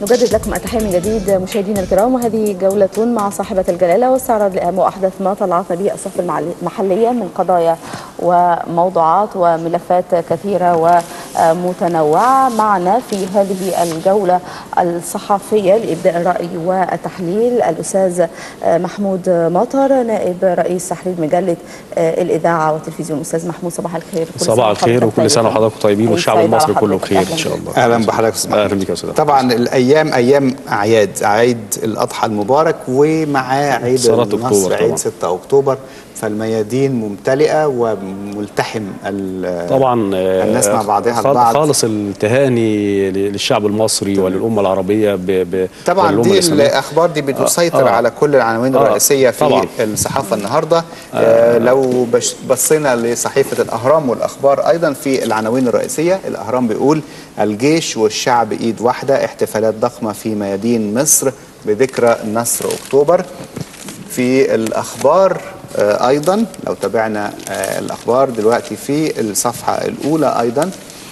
نجدد لكم التحية من جديد مشاهدينا الكرام وهذه جولة مع صاحبة الجلالة واستعراض لأهم وأحدث ما طلعتنا به الصف المحلية من قضايا وموضوعات وملفات كثيرة ومتنوعة معنا في هذه الجولة الصحفية لإبداء الرأي والتحليل الأستاذ محمود مطر نائب رئيس تحرير مجلة الإذاعة والتلفزيون أستاذ محمود صباح الخير صباح الخير وكل سنة وحضراتكم طيبين والشعب المصري كله بخير إن شاء الله اهلا بحضرتك استاذ اهلا بك يا استاذ طبعا الايام ايام اعياد عيد الاضحى المبارك ومعاه عيد صلاة النصر أكتوبر عيد طبعاً. 6 اكتوبر فالميادين ممتلئه وملتحم ال- طبعا آه، الناس مع بعضها خال- البعض خالص التهاني للشعب المصري وللأمة العربية ب ب طبعا والأمة دي الإسلامية. الاخبار دي بتسيطر آه. على كل العناوين آه. الرئيسيه في طبعاً. الصحافه النهارده آه. لو بش- بصينا لصحيفه الاهرام والاخبار ايضا في العناوين الرئيسيه الاهرام بيقول الجيش والشعب ايد واحده احتفالات ضخمه في ميادين مصر بذكرى نصر اكتوبر في الاخبار آه، ايضا لو تابعنا آه، الاخبار دلوقتي في الصفحه الاولى ايضا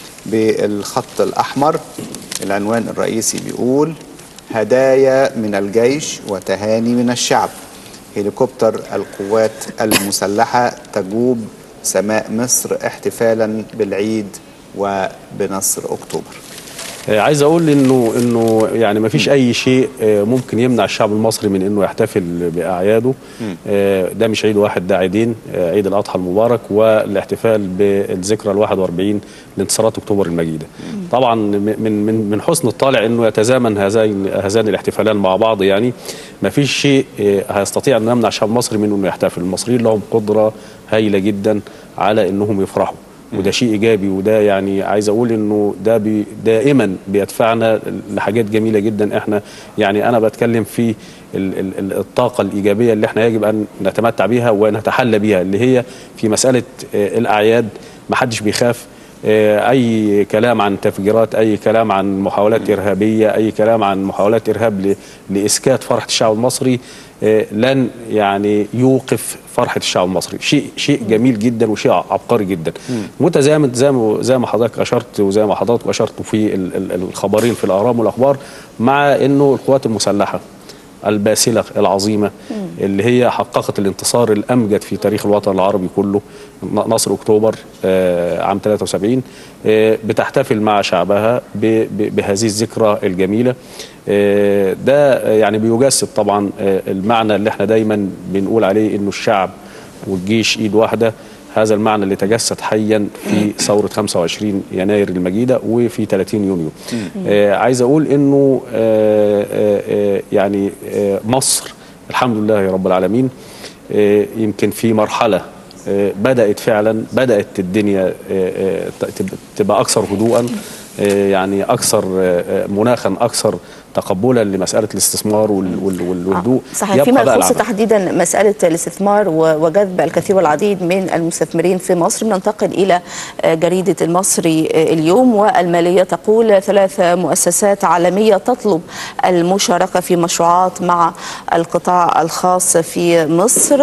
بالخط الاحمر العنوان الرئيسي بيقول هدايا من الجيش وتهاني من الشعب هليكوبتر القوات المسلحه تجوب سماء مصر احتفالا بالعيد وبنصر اكتوبر آه، عايز اقول انه انه يعني ما فيش اي شيء آه، ممكن يمنع الشعب المصري من انه يحتفل باعياده آه، ده مش عيد واحد ده عيدين آه، عيد الاضحى المبارك والاحتفال بالذكرى ال 41 لانتصارات اكتوبر المجيده طبعا من من من حسن الطالع انه يتزامن هذين هذان الاحتفالان مع بعض يعني ما فيش شيء آه، هيستطيع ان يمنع الشعب المصري من انه يحتفل المصريين لهم قدره هائله جدا على انهم يفرحوا وده شيء ايجابي وده يعني عايز اقول انه ده بي دائما بيدفعنا لحاجات جميله جدا احنا يعني انا بتكلم في ال ال ال الطاقه الايجابيه اللي احنا يجب ان نتمتع بيها ونتحلى بيها اللي هي في مساله آه، الاعياد ما حدش بيخاف آه، اي كلام عن تفجيرات اي كلام عن محاولات ارهابيه اي كلام عن محاولات ارهاب ل- لاسكات فرحه الشعب المصري آه، لن يعني يوقف فرحه الشعب المصري شيء شيء جميل جدا وشيء عبقري جدا متزامن زي ما زي ما حضرتك اشرت وزي ما حضرتك اشرتوا في ال- ال- الخبرين في الاهرام والاخبار مع انه القوات المسلحه الباسلة العظيمة اللي هي حققت الانتصار الأمجد في تاريخ الوطن العربي كله ن- نصر أكتوبر آه، عام 73 آه، بتحتفل مع شعبها ب- ب- بهذه الذكرى الجميلة آه، ده آه، يعني بيجسد طبعا آه، المعنى اللي احنا دايما بنقول عليه انه الشعب والجيش ايد واحده هذا المعنى اللي تجسد حيا في ثورة 25 يناير المجيدة وفي 30 يونيو آه عايز أقول أنه آه آه آه يعني آه مصر الحمد لله رب العالمين آه يمكن في مرحلة آه بدأت فعلا بدأت الدنيا آه آه تب- تبقى أكثر هدوءا آه يعني أكثر آه آه مناخا أكثر تقبلا لمسألة الاستثمار وال- وال- والهدوء صحيح يبقى فيما بقى يخص العمل. تحديدا مسألة الاستثمار و- وجذب الكثير والعديد من المستثمرين في مصر ننتقل إلى آه، جريدة المصري آه، اليوم والمالية تقول ثلاث مؤسسات عالمية تطلب المشاركة في مشروعات مع القطاع الخاص في مصر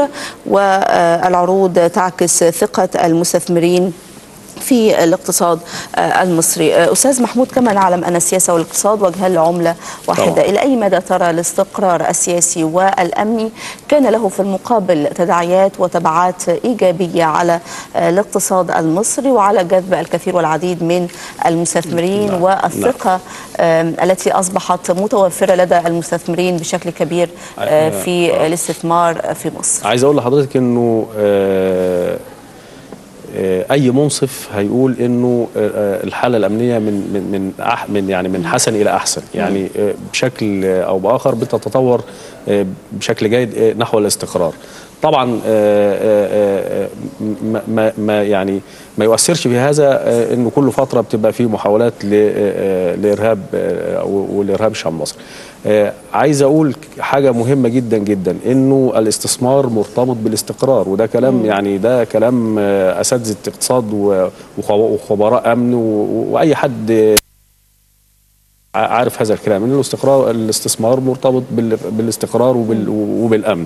والعروض تعكس ثقة المستثمرين في الاقتصاد آه، المصري آه، أستاذ محمود كما نعلم أن السياسة والاقتصاد وجهان لعملة واحدة طبعاً. إلى أي مدى ترى الاستقرار السياسي والأمني كان له في المقابل تداعيات وتبعات إيجابية على آه، الاقتصاد المصري وعلى جذب الكثير والعديد من المستثمرين نعم. والثقة آم، التي أصبحت متوفرة لدى المستثمرين بشكل كبير آه، آه، في الاستثمار في مصر عايز اقول لحضرتك انه آه، آه، اي منصف هيقول انه آه، آه، الحاله الامنيه من من من أح- من يعني من حسن الى احسن يعني آه، بشكل آه، او باخر بتتطور آه، بشكل جيد آه، نحو الاستقرار طبعا آه، آه، آه، ما- ما ما يعني ما يؤثرش في هذا آه، انه كل فتره بتبقى في محاولات ل- آه، لارهاب آه، والارهاب الشعب المصري آه، عايز اقول حاجه مهمه جدا جدا انه الاستثمار مرتبط بالاستقرار وده كلام يعني ده كلام آه، اساتذه اقتصاد و- وخ- وخبراء امن و- واي حد آه، عارف هذا الكلام ان الاستقرار الاستثمار مرتبط بال- بالاستقرار وبال وبالامن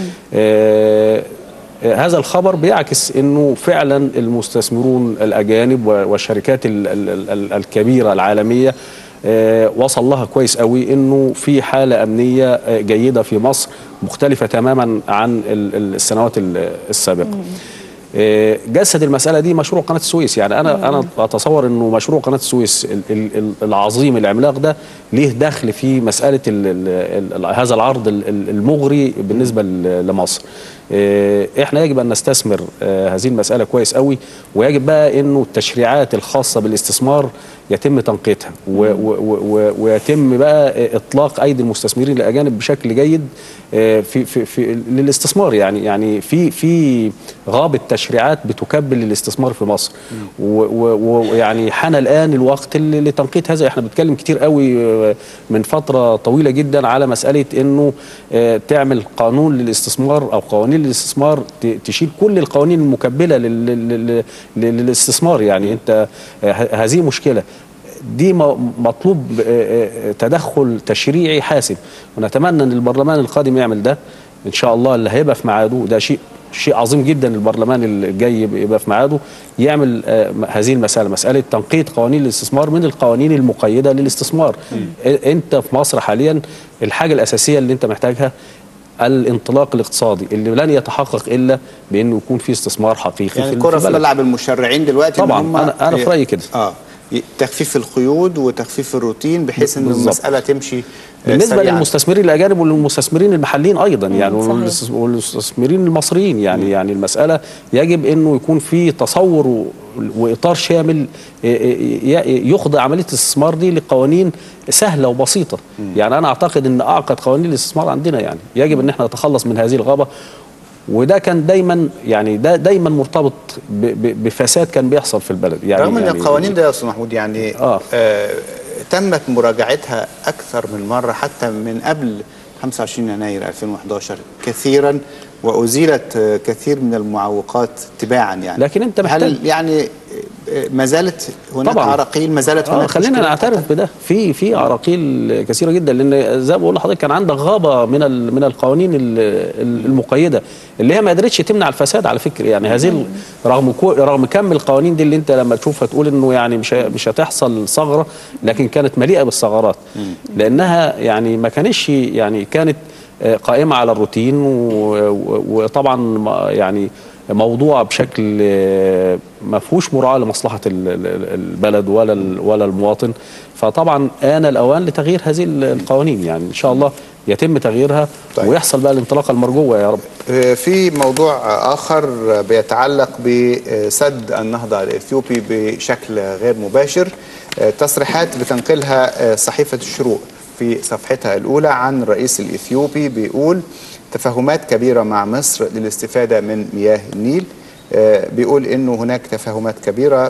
آه، آه، هذا الخبر بيعكس انه فعلا المستثمرون الاجانب و- والشركات ال- ال- ال- الكبيره العالميه آه، وصل لها كويس قوي انه في حاله امنيه آه، جيده في مصر مختلفه تماما عن ال- ال- السنوات ال- السابقه آه، جسد المساله دي مشروع قناه السويس يعني انا انا اتصور انه مشروع قناه السويس ال- ال- ال- العظيم العملاق ده ليه دخل في مساله ال ال ال هذا العرض ال- ال- المغري بالنسبه ل- لمصر آه، احنا يجب ان نستثمر آه، هذه المساله كويس قوي ويجب بقى انه التشريعات الخاصه بالاستثمار يتم تنقيتها و و و ويتم بقى اطلاق ايدي المستثمرين الاجانب بشكل جيد آه، في في في للاستثمار يعني يعني في في غابه تشريعات بتكبل الاستثمار في مصر و- و- ويعني حان الان الوقت ل- لتنقيط هذا احنا بنتكلم كتير قوي آه، من فتره طويله جدا على مساله انه آه، تعمل قانون للاستثمار او قوانين للاستثمار ت- تشيل كل القوانين المكبله لل- لل- لل- للاستثمار يعني انت آه، ه- هذه مشكله دي م- مطلوب آه، آه، تدخل تشريعي حاسم ونتمنى ان البرلمان القادم يعمل ده ان شاء الله اللي هيبقى في ميعاده ده شيء شيء عظيم جدا البرلمان الجاي يبقى في ميعاده يعمل آه، م- هذه المساله مساله تنقيط قوانين الاستثمار من القوانين المقيده للاستثمار آه، انت في مصر حاليا الحاجه الاساسيه اللي انت محتاجها الانطلاق الاقتصادي اللي لن يتحقق الا بانه يكون في استثمار حقيقي يعني في الكره في البلد. ملعب المشرعين دلوقتي إن طبعاً، هم أنا- أنا في رأيي كده. اه ي- تخفيف القيود وتخفيف الروتين بحيث ان بالظبط. المساله تمشي آه، بالنسبه سريعاً. للمستثمرين الاجانب والمستثمرين المحليين ايضا يعني صحيح. والمس- والمستثمرين المصريين يعني يعني المساله يجب انه يكون في تصور و- واطار شامل ي- ي- يخضع عمليه الاستثمار دي لقوانين سهله وبسيطه يعني انا اعتقد ان اعقد قوانين الاستثمار عندنا يعني يجب ان احنا نتخلص من هذه الغابه وده كان دايما يعني ده دايما مرتبط ب- ب- بفساد كان بيحصل في البلد يعني رغم ان يعني القوانين دي يا استاذ محمود يعني آه. آه تمت مراجعتها اكثر من مره حتى من قبل 25 يناير 2011 كثيرا وازيلت آه، كثير من المعوقات تباعا يعني لكن أنت محتاج- هل يعني آه، ما زالت هناك طبعاً. عراقيل ما زالت آه هناك خلينا مشكلات نعترف بده في في عراقيل كثيره جدا لان زي ما بقول لحضرتك كان عندك غابه من ال- من القوانين ال- ال- المقيده اللي هي ما قدرتش تمنع الفساد على فكره يعني هذه ال- رغم كو- رغم كم القوانين دي اللي انت لما تشوفها تقول انه يعني مش ه- مش هتحصل ثغره لكن كانت مليئه بالثغرات لانها يعني ما كانش يعني كانت آه، قائمه على الروتين و- و- وطبعا ما- يعني موضوع بشكل آه، ما فيهوش مراعاه لمصلحه ال- ال- البلد ولا ال- ولا المواطن فطبعا آن الاوان لتغيير هذه ال- القوانين يعني ان شاء الله يتم تغييرها طيب. ويحصل بقى الانطلاقه المرجوه يا رب آه، في موضوع آخر بيتعلق بسد النهضة الإثيوبي بشكل غير مباشر آه، تصريحات بتنقلها آه، صحيفة الشروق في صفحتها الأولى عن الرئيس الإثيوبي بيقول تفاهمات كبيرة مع مصر للاستفادة من مياه النيل آه، بيقول انه هناك تفاهمات كبيره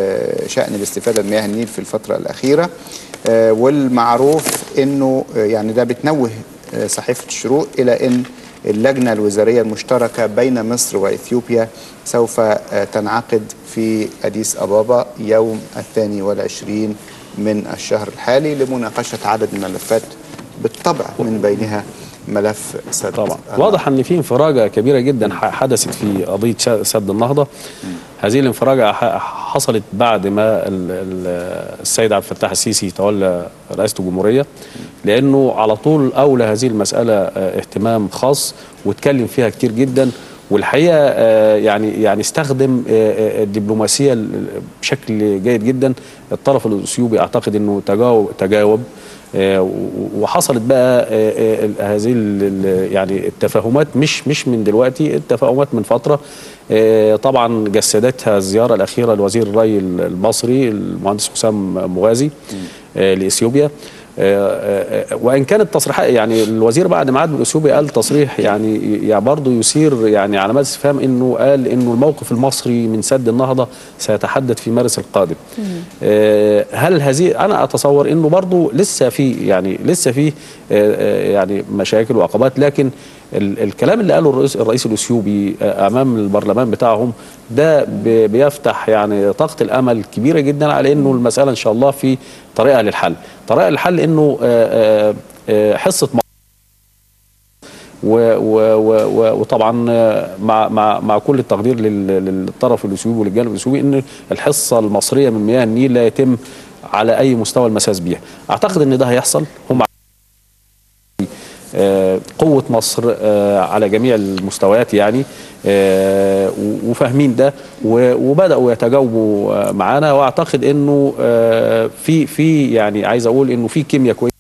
بشان الاستفاده من مياه النيل في الفتره الاخيره آه، والمعروف انه آه، يعني ده بتنوه آه، صحيفه الشروق الى ان اللجنه الوزاريه المشتركه بين مصر واثيوبيا سوف آه، تنعقد في اديس ابابا يوم الثاني والعشرين من الشهر الحالي لمناقشه عدد من الملفات بالطبع من بينها ملف سد طبعا النهضة. واضح ان في انفراجه كبيره جدا ح- حدثت في قضيه ش- سد النهضه هذه الانفراجه ح- حصلت بعد ما ال- ال- السيد عبد الفتاح السيسي تولى رئاسه الجمهوريه لانه على طول اولى هذه المساله آه، اهتمام خاص واتكلم فيها كتير جدا والحقيقه آه، يعني يعني استخدم آه، آه، الدبلوماسيه ال- بشكل جيد جدا الطرف الاثيوبي اعتقد انه تجاوب تجاوب آه، و- وحصلت بقى آه، آه، ال- هذه ال- ال- يعني التفاهمات مش مش من دلوقتي التفاهمات من فتره آه، طبعا جسدتها الزياره الاخيره لوزير الري المصري المهندس حسام مغازي آه، لاثيوبيا آه، آه، وان كانت تصريحات يعني الوزير بعد ما عاد من اثيوبيا قال تصريح يعني يعني برضه يثير يعني علامات استفهام انه قال انه الموقف المصري من سد النهضه سيتحدد في مارس القادم. آه، هل هذه انا اتصور انه برضه لسه في يعني لسه في آه، آه، يعني مشاكل وعقبات لكن ال- الكلام اللي قاله الرئيس الرئيس الاثيوبي آه، امام البرلمان بتاعهم ده ب- بيفتح يعني طاقه الامل كبيره جدا على انه المساله ان شاء الله في طريقه للحل طريقه للحل انه آه، آه، آه، حصه و و و و وطبعا آه، مع مع مع كل التقدير لل- للطرف الاثيوبي وللجانب الاثيوبي ان الحصه المصريه من مياه النيل لا يتم على اي مستوى المساس بيها اعتقد ان ده هيحصل هم آه، قوة مصر آه، على جميع المستويات يعني آه، و- وفاهمين ده و- وبدأوا يتجاوبوا آه، معانا واعتقد انه آه، في في يعني عايز اقول انه في كيمياء كويسة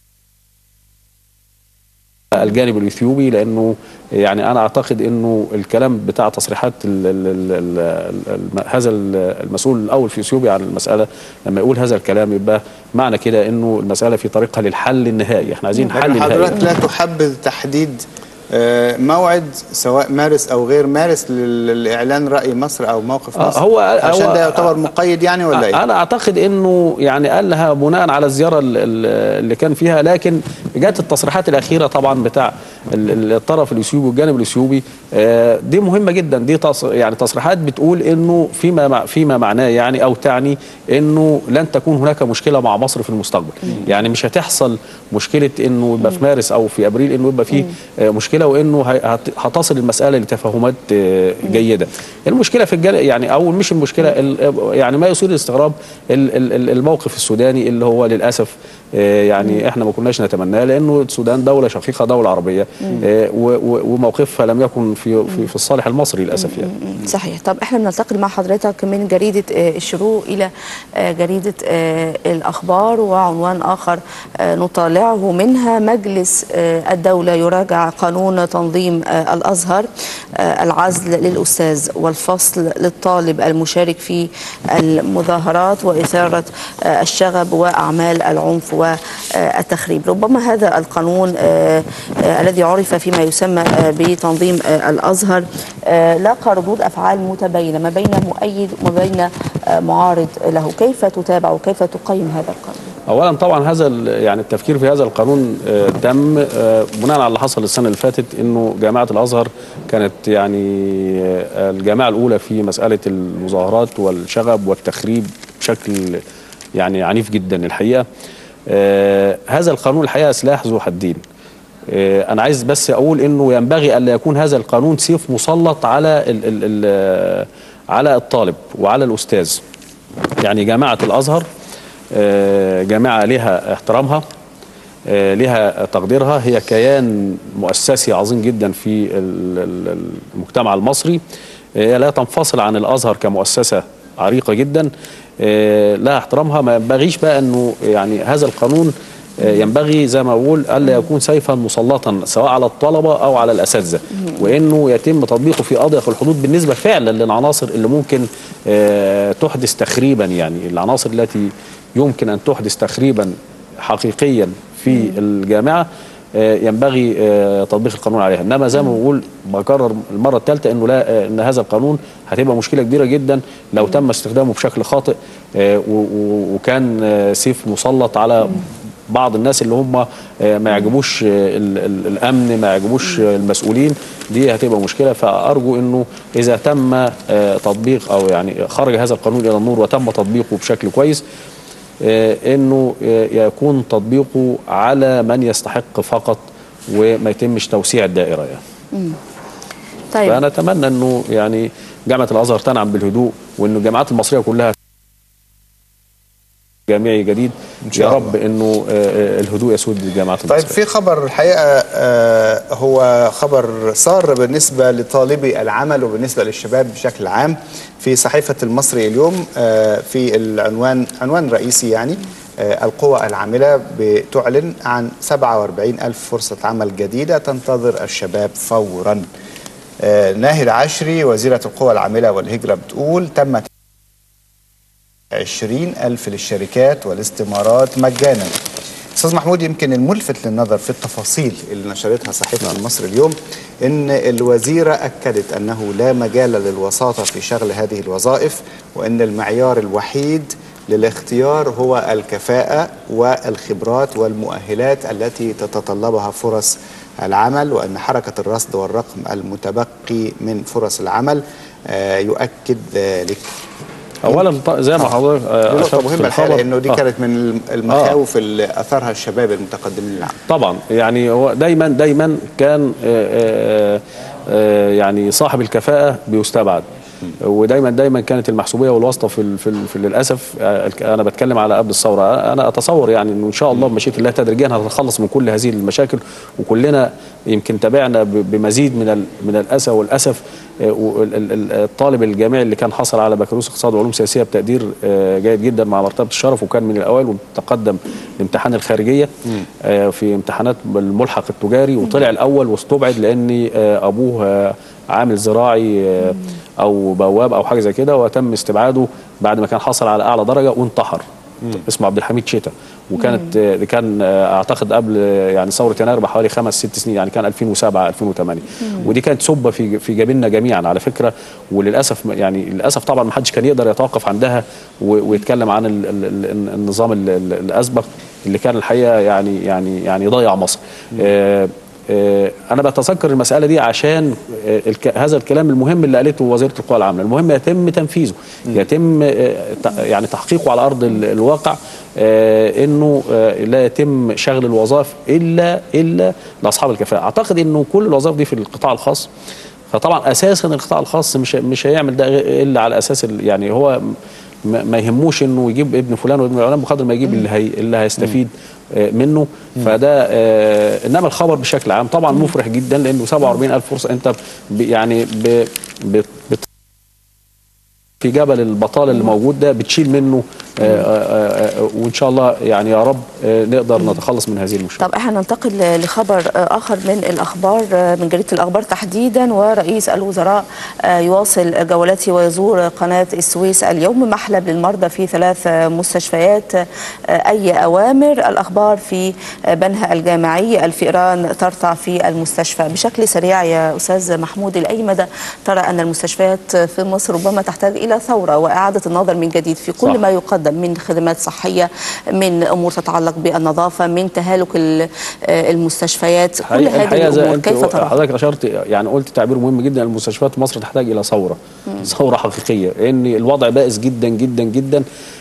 الجانب الاثيوبي لانه يعني انا اعتقد انه الكلام بتاع تصريحات ال ال ال ال ال هذا المسؤول الاول في اثيوبيا عن المساله لما يقول هذا الكلام يبقى معنى كده انه المساله في طريقها للحل النهائي احنا عايزين حل لكن نهائي حضرتك لا تحبذ تحديد آه، موعد سواء مارس او غير مارس لل- لاعلان راي مصر او موقف آه، مصر هو- عشان هو- ده يعتبر مقيد يعني ولا ايه؟ انا اعتقد انه يعني قالها بناء على الزياره ال- ال- اللي كان فيها لكن جت التصريحات الاخيره طبعا بتاع ال- ال- الطرف الاثيوبي والجانب الاثيوبي آه، دي مهمه جدا دي تص يعني تصريحات بتقول انه فيما مع فيما معناه يعني او تعني انه لن تكون هناك مشكله مع مصر في المستقبل يعني مش هتحصل مشكله انه يبقى في مارس او في ابريل انه يبقى في آه، مشكله وانه هي- هت- هتصل المساله لتفاهمات آه، جيده المشكله في الجانب يعني او مش المشكله ال- يعني ما يثير الاستغراب ال- ال- ال- الموقف السوداني اللي هو للاسف آه، يعني احنا ما كناش نتمناه لانه السودان دوله شقيقه دوله عربيه آه، و- و- وموقفها لم يكن في في, في الصالح المصري للاسف يعني صحيح طب احنا بننتقل مع حضرتك من جريدة آه، الشروق إلى آه، جريدة آه، الأخبار وعنوان آخر آه، نطالعه منها مجلس آه، الدولة يراجع قانون تنظيم آه، الأزهر آه، العزل للأستاذ والفصل للطالب المشارك في المظاهرات وإثارة آه، الشغب وأعمال العنف والتخريب ربما هذا القانون آه، آه، الذي عرف فيما يسمى آه، بتنظيم آه، الأزهر آه، لاقى ردود أفعال متباينة ما بين مؤيد وما بين آه، معارض له كيف تتابع وكيف تقيم هذا القانون اولا طبعا هذا ال- يعني التفكير في هذا القانون آه، تم آه، بناء على اللي حصل السنه اللي فاتت انه جامعه الازهر كانت يعني آه، الجامعه الاولى في مساله المظاهرات والشغب والتخريب بشكل يعني عنيف جدا الحقيقه آه، هذا القانون الحقيقه سلاح ذو حدين آه، انا عايز بس اقول انه ينبغي الا يكون هذا القانون سيف مسلط على ال ال ال على الطالب وعلى الاستاذ يعني جامعه الازهر آه، جامعه لها احترامها آه، لها تقديرها هي كيان مؤسسي عظيم جدا في ال- ال- المجتمع المصري آه، لا تنفصل عن الازهر كمؤسسه عريقه جدا آه، لها احترامها ما ينبغيش بقى انه يعني هذا القانون آه، ينبغي زي ما بقول الا يكون سيفا مسلطا سواء على الطلبه او على الاساتذه وانه يتم تطبيقه في اضيق الحدود بالنسبه فعلا للعناصر اللي ممكن آه، تحدث تخريبا يعني العناصر التي يمكن ان تحدث تخريبا حقيقيا في الجامعه آه، ينبغي آه، تطبيق القانون عليها انما زي ما بقول بكرر المره الثالثه انه لا آه، ان هذا القانون هتبقى مشكله كبيره جدا لو تم استخدامه بشكل خاطئ آه، و- و- وكان آه، سيف مسلط على بعض الناس اللي هم آه، ما يعجبوش آه، ال- ال- الامن ما يعجبوش آه، المسؤولين دي هتبقى مشكله فارجو انه اذا تم آه، تطبيق او يعني خرج هذا القانون الى النور وتم تطبيقه بشكل كويس آه، انه آه، يكون تطبيقه على من يستحق فقط وما يتمش توسيع الدائره يعني طيب فانا اتمنى انه يعني جامعه الازهر تنعم بالهدوء وانه الجامعات المصريه كلها جامعي جديد إن شاء يا الله. رب انه آه، آه، الهدوء يسود الجامعات طيب المصريه في خبر الحقيقه آه، هو خبر سار بالنسبه لطالبي العمل وبالنسبه للشباب بشكل عام في صحيفه المصري اليوم آه، في العنوان عنوان رئيسي يعني آه، القوى العامله بتعلن عن 47 ألف فرصة عمل جديدة تنتظر الشباب فورا آه، ناهد عشري وزيرة القوى العاملة والهجرة بتقول تم عشرين ألف للشركات والاستمارات مجانا أستاذ محمود يمكن الملفت للنظر في التفاصيل اللي نشرتها صحيفة المصري اليوم إن الوزيرة أكدت أنه لا مجال للوساطة في شغل هذه الوظائف وأن المعيار الوحيد للاختيار هو الكفاءة والخبرات والمؤهلات التي تتطلبها فرص العمل وأن حركة الرصد والرقم المتبقي من فرص العمل آه، يؤكد ذلك اولا ط- زي ما حضرتك آه، دي نقطة أشرت في مهمة الحقيقة الخبر. لأنه دي آه. كانت من المخاوف اللي أثرها الشباب المتقدمين للعمل طبعا يعني هو دايما دايما كان آه، آه، آه، يعني صاحب الكفاءة بيستبعد ودايما دايما كانت المحسوبيه والواسطه في ال في, ال في للاسف آه، الك- انا بتكلم على قبل الثوره انا اتصور يعني انه ان شاء الله بمشيئه الله تدريجيا هنتخلص من كل هذه المشاكل وكلنا يمكن تابعنا ب- بمزيد من ال من الاسى والاسف آه، وال- ال- ال- الطالب الجامعي اللي كان حصل على بكالوريوس اقتصاد وعلوم سياسيه بتقدير آه، جيد جدا مع مرتبه الشرف وكان من الاوائل وتقدم لامتحان الخارجيه آه، في امتحانات الملحق التجاري وطلع الاول واستبعد لان آه، ابوه آه، عامل زراعي آه، او بواب او حاجه زي كده وتم استبعاده بعد ما كان حصل على اعلى درجه وانتحر اسمه عبد الحميد شتا وكانت آه، كان آه، اعتقد قبل آه، يعني ثوره يناير بحوالي خمس ست سنين يعني كان 2007 2008 ودي كانت سبه في في جبيننا جميعا على فكره وللاسف يعني للاسف طبعا ما حدش كان يقدر يتوقف عندها و- ويتكلم عن ال ال ال النظام ال- ال- الاسبق اللي كان الحقيقه يعني يعني يعني ضيع مصر آه، آه، انا بتذكر المساله دي عشان آه، الك- هذا الكلام المهم اللي قالته وزيره القوى العامله المهم يتم تنفيذه يتم آه، ت- يعني تحقيقه على ارض ال- الواقع آه، انه آه، لا يتم شغل الوظائف الا الا لاصحاب الكفاءه اعتقد انه كل الوظائف دي في القطاع الخاص فطبعا اساسا القطاع الخاص مش مش هيعمل ده غير- الا على اساس ال- يعني هو ما ما يهموش انه يجيب ابن فلان وابن علان بقدر ما يجيب اللي هي اللي هيستفيد آه، منه فده آه، انما الخبر بشكل عام طبعا مفرح جدا لانه 47000 فرصه انت ب- يعني ب- ب- بت في جبل البطاله اللي موجود ده بتشيل منه آه، آه، آه، وان شاء الله يعني يا رب آه، نقدر نتخلص من هذه المشكله طب احنا ننتقل لخبر اخر من الاخبار من جريده الاخبار تحديدا ورئيس الوزراء يواصل جولته ويزور قناه السويس اليوم محلب للمرضى في ثلاث مستشفيات اي اوامر الاخبار في بنها الجامعي الفئران ترتع في المستشفى بشكل سريع يا استاذ محمود لاي مدى ترى ان المستشفيات في مصر ربما تحتاج الى ثوره واعاده النظر من جديد في كل صح. ما يقدم من خدمات صحيه من امور تتعلق بالنظافه من تهالك ال- المستشفيات كل الحقيقه هذه الحقيقه زي الامور انت كيف تراها؟ حضرتك اشرت يعني قلت تعبير مهم جدا المستشفيات في مصر تحتاج الى ثوره ثوره حقيقيه لان الوضع بائس جدا جدا جدا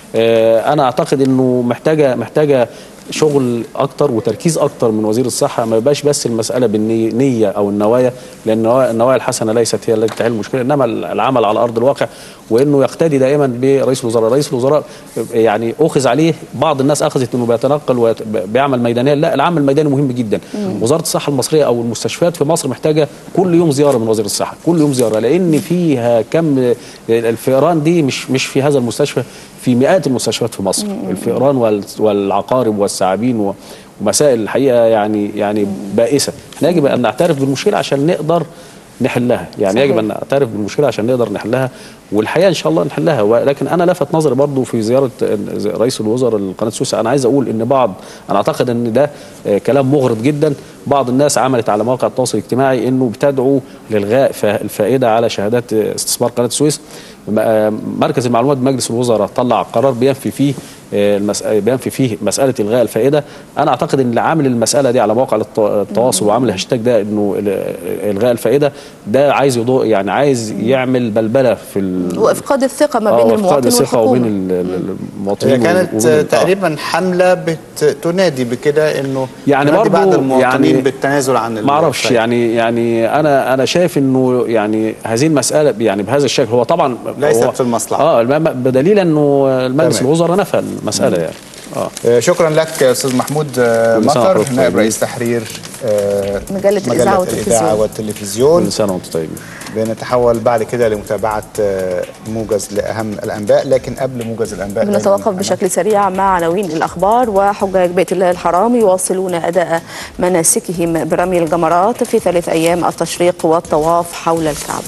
آه، انا اعتقد انه محتاجه محتاجه شغل اكتر وتركيز اكتر من وزير الصحه ما يبقاش بس المساله بالنيه او النوايا لان النوايا- النوايا الحسنه ليست هي التي تحل المشكله انما العمل على ارض الواقع وانه يقتدي دائما برئيس الوزراء رئيس الوزراء يعني اخذ عليه بعض الناس اخذت انه بيتنقل وبيعمل ميدانيا لا العمل الميداني مهم جدا وزاره الصحه المصريه او المستشفيات في مصر محتاجه كل يوم زياره من وزير الصحه كل يوم زياره لان فيها كم الفئران دي مش مش في هذا المستشفى في مئات المستشفيات في مصر الفئران وال- والعقارب والثعابين و- ومسائل الحقيقه يعني يعني بائسه احنا يجب ان نعترف بالمشكله عشان نقدر نحلها يعني صحيح. يجب ان نعترف بالمشكله عشان نقدر نحلها والحقيقه ان شاء الله نحلها ولكن انا لفت نظري برضو في زياره رئيس الوزراء لقناه السويس انا عايز اقول ان بعض انا اعتقد ان ده آه، كلام مغرض جدا بعض الناس عملت على مواقع التواصل الاجتماعي انه بتدعو لالغاء ف- الفائده على شهادات آه، استثمار قناه السويس م- آه، مركز المعلومات بمجلس الوزراء طلع قرار بينفي فيه آه، المس... آه، بينفي فيه مساله الغاء الفائده انا اعتقد ان اللي عامل المساله دي على مواقع الت- التواصل وعامل الهاشتاج ده انه ال- الغاء الفائده ده عايز يضوء يعني عايز يعمل بلبله في ال... وافقاد الثقه ما آه، بين وإفقاد المواطن الثقه والحكومه وبين ال- ال- المواطنين هي كانت وبين- آه. تقريبا حمله بتنادي بكده انه يعني تنادي برضو بعض المواطنين يعني بالتنازل عن ما اعرفش الفائدة. يعني يعني انا انا شايف انه يعني هذه المساله يعني بهذا الشكل هو طبعا ليست هو في المصلحة. اه الم- بدليل انه المجلس تمام. الوزراء نفى المساله يعني اه آه، شكرا لك يا استاذ محمود آه، كل سنة مطر وحضرتك نائب طيبين. رئيس تحرير آه، مجلة الإذاعة والتلفزيون. الإذاعة والتلفزيون كل سنه وانتم طيبين بنتحول بعد كده لمتابعة آه، موجز لأهم الأنباء لكن قبل موجز الأنباء بنتوقف دايماً بشكل سريع مع عناوين الاخبار وحجاج بيت الله الحرام يواصلون اداء مناسكهم برمي الجمرات في ثالث ايام التشريق والطواف حول الكعبه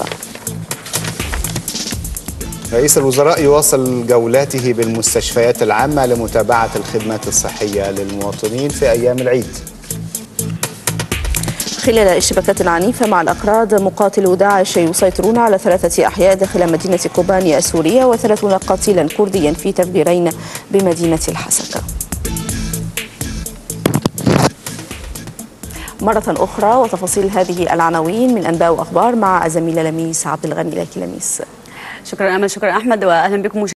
رئيس الوزراء يواصل جولاته بالمستشفيات العامة لمتابعة الخدمات الصحية للمواطنين في أيام العيد خلال اشتباكات عنيفة مع الأكراد مقاتلو داعش يسيطرون على ثلاثة أحياء داخل مدينة كوباني السورية وثلاثون قتيلا كرديا في تفجيرين بمدينة الحسكة مرة أخرى وتفاصيل هذه العناوين من أنباء وأخبار مع الزميلة لميس عبد الغني إليك لميس شكرا امل شكرا احمد واهلا بكم